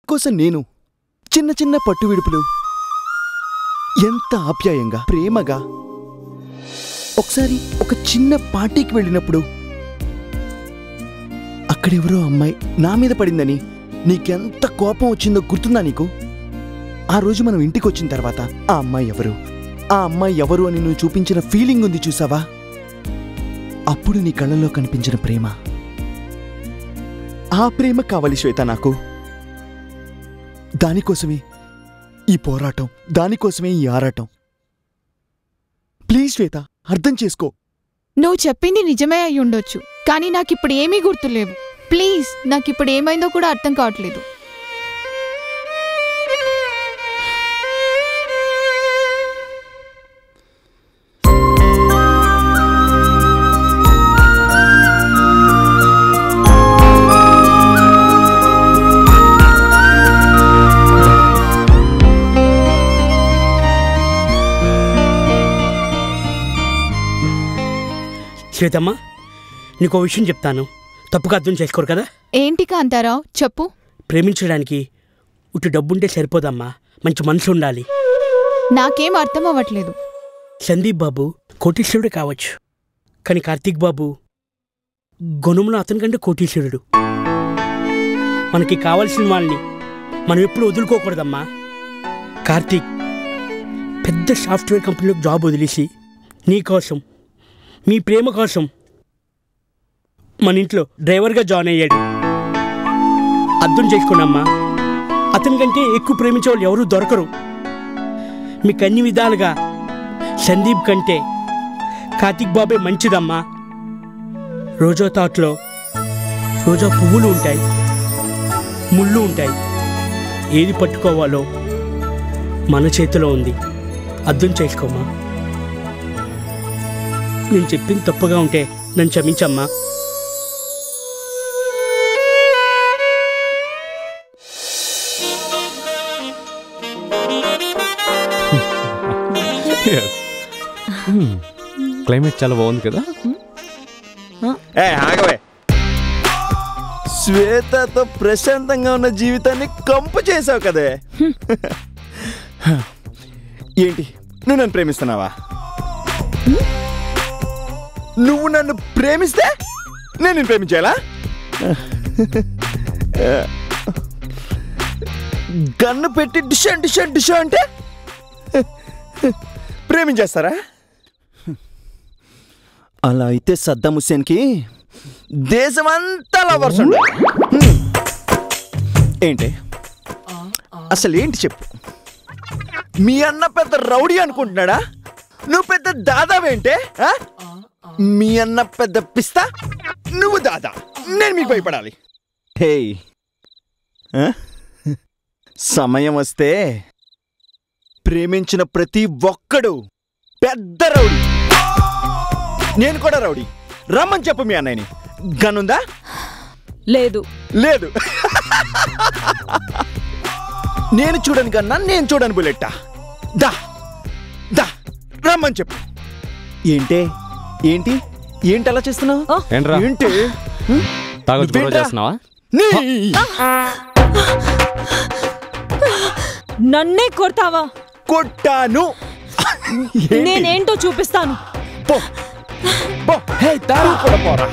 కోసం నేను చిన్న చిన్న పట్టు విడుపులు ఎంత ఆప్యాయంగా ప్రేమగా ఒకసారి ఒక చిన్న పార్టీకి వెళ్ళినప్పుడు అక్కడెవరో అమ్మాయి నా మీద పడిందని నీకెంత కోపం వచ్చిందో గుర్తుందా నీకు ఆ రోజు మనం ఇంటికి వచ్చిన తర్వాత ఆ అమ్మాయి ఎవరు ఆ అమ్మాయి ఎవరు అని నువ్వు చూపించిన ఫీలింగ్ ఉంది చూసావా అప్పుడు నీ కళ్ళలో కనిపించిన ప్రేమ ఆ ప్రేమ కావాలి శ్వేత నాకు దానికోసమే ఈ పోరాటం దానికోసమే ఈ ఆరాటం ప్లీజ్ శ్వేత అర్థం చేసుకో నువ్వు చెప్పింది నిజమే అయి ఉండొచ్చు కానీ నాకిప్పుడు ఏమీ గుర్తులేవు ప్లీజ్ నాకిప్పుడు ఏమైందో కూడా అర్థం కావట్లేదు శ్వేతమ్మ నీకో విషయం చెప్తాను తప్పుగా అర్థం చేసుకోరు కదా ఏంటి కాంతారావు చెప్పు ప్రేమించడానికి ఉట్టి డబ్బుంటే సరిపోదమ్మా మంచి మనసు ఉండాలి నాకేం అర్థం అవ్వట్లేదు సందీప్ బాబు కోటీశ్వరుడు కావచ్చు కానీ కార్తీక్ బాబు గుణంలో అతని కంటే కోటీశ్వరుడు మనకి కావలసిన వాళ్ళని మనం ఎప్పుడు వదులుకోకూడదమ్మా కార్తీక్ పెద్ద సాఫ్ట్వేర్ కంపెనీలో జాబ్ వదిలేసి నీ కోసం మీ ప్రేమ కోసం మన ఇంట్లో డ్రైవర్గా జాయిన్ అయ్యాడు అర్థం చేసుకోండమ్మా అతని కంటే ఎక్కువ ప్రేమించే వాళ్ళు ఎవరూ దొరకరు మీకు అన్ని విధాలుగా సందీప్ కంటే కార్తిక్ బాబే మంచిదమ్మా రోజా తోటలో రోజా పువ్వులు ఉంటాయి ముళ్ళు ఉంటాయి ఏది పట్టుకోవాలో మన చేతిలో ఉంది అర్థం చేసుకోమ్మా నేను చెప్పింది తప్పుగా ఉంటే నన్ను క్షమించమ్మా క్లైమేట్ చాలా బాగుంది కదా ఏ ఆగవే శ్వేతతో ప్రశాంతంగా ఉన్న జీవితాన్ని కంపు చేసావు కదే ఏంటి నువ్వు నన్ను ప్రేమిస్తున్నావా నువ్వు నన్ను ప్రేమిస్తే నేను నిన్ను ప్రేమించాలా గన్ను పెట్టి డిష్ డిష్ డిష్ అంటే ప్రేమించేస్తారా అలా అయితే సద్దాం హుస్సేన్కి దేశమంతా లవర్స్ ఉండాలి హ్మ్. ఏంటి అసలు ఏంటి చెప్పు మీ అన్న పెద్ద రౌడీ అనుకుంటున్నాడా నువ్వు పెద్ద దాదావేంటే ఆ? మీ అన్న పెద్ద పిస్తా నువ్వు దాదా నేను మీకు భయపడాలి హే ఆ? సమయం వస్తే ప్రేమించిన ప్రతి ఒక్కడు పెద్ద రౌడీ నేను కూడా రౌడీ రమ్మని చెప్పు మీ అన్నయ్యని గనుందా లేదు లేదు నేను చూడను కన్నా నేను చూడను బుల్లెట్టా దా దా రమ్మని చెప్పు ఏంటే ఏంటి ఏంటి అలా చేస్తున్నావు ఏంట్రా ఏంటి తాగొచ్చి గొడవ నువ్వేంట్రా? చేస్తున్నావా నీ నన్నే కొడతావా కొట్టాను ఏంటి? నేనేంటో చూపిస్తాను పో పో హే దారు కూడా పోరా